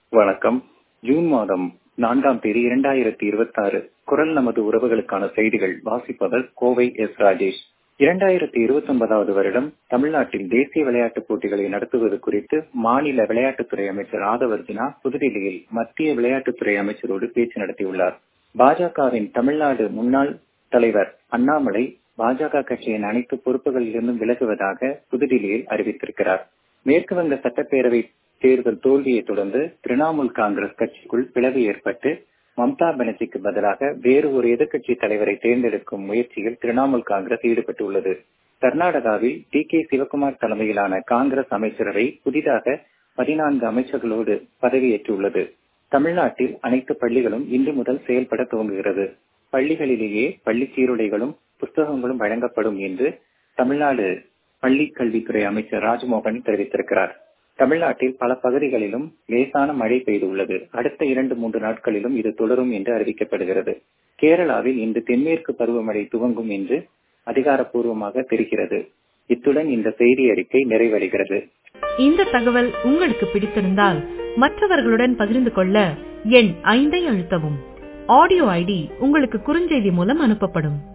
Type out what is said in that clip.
வணக்கம் ஜூன் மாதம் நான்காம் தேதி இரண்டாயிரத்தி இருபத்தி ஆறு குரல் நமது உறவுகளுக்கான செய்திகள் வாசிப்பவர் கோவை எஸ் ராஜேஷ் இரண்டாயிரத்தி இருபத்தி ஒன்பதாவது வருடம் தமிழ்நாட்டில் தேசிய விளையாட்டுப் போட்டிகளை நடத்துவது குறித்து மாநில விளையாட்டுத்துறை அமைச்சர் ஆதவர்ஜினா புதுடில்லியில் மத்திய விளையாட்டுத்துறை அமைச்சரோடு பேச்சு நடத்தியுள்ளார் பாஜகவின் தமிழ்நாடு முன்னாள் தலைவர் அண்ணாமலை பாஜக கட்சியின் அனைத்து பொறுப்புகளிலிருந்தும் விலகுவதாக புதுடில்லியில் அறிவித்திருக்கிறார் மேற்கு வங்க சட்டப்பேரவை தேர்தல் தோல்வியை தொடர்ந்து திரிணாமுல் காங்கிரஸ் கட்சிக்குள் பிளவு ஏற்பட்டு மம்தா பானர்ஜிக்கு பதிலாக வேறு ஒரு எதிர்க்கட்சி தலைவரை தேர்ந்தெடுக்கும் முயற்சியில் திரிணாமுல் காங்கிரஸ் ஈடுபட்டுள்ளது கர்நாடகாவில் டி கே சிவகுமார் தலைமையிலான காங்கிரஸ் அமைச்சரவை புதிதாக பதினான்கு அமைச்சர்களோடு பதவியேற்றுள்ளது தமிழ்நாட்டில் அனைத்து பள்ளிகளும் இன்று முதல் செயல்பட துவங்குகிறது பள்ளிகளிலேயே பள்ளி சீருடைகளும் புத்தகங்களும் வழங்கப்படும் என்று தமிழ்நாடு பள்ளி கல்வித்துறை அமைச்சர் ராஜ்மோகன் தெரிவித்திருக்கிறார் தமிழ்நாட்டில் பல பகுதிகளிலும் லேசான மழை பெய்துள்ளது அடுத்த இரண்டு மூன்று நாட்களிலும் இது தொடரும் என்று அறிவிக்கப்படுகிறது கேரளாவில் இன்று தென்மேற்கு பருவமழை துவங்கும் என்று அதிகாரப்பூர்வமாக தெரிகிறது இத்துடன் இந்த செய்தி அறிக்கை நிறைவடைகிறது இந்த தகவல் உங்களுக்கு பிடித்திருந்தால் மற்றவர்களுடன் பகிர்ந்து கொள்ள எண் ஐந்தை அழுத்தவும் ஆடியோ ஐடி உங்களுக்கு குறுஞ்செய்தி மூலம் அனுப்பப்படும்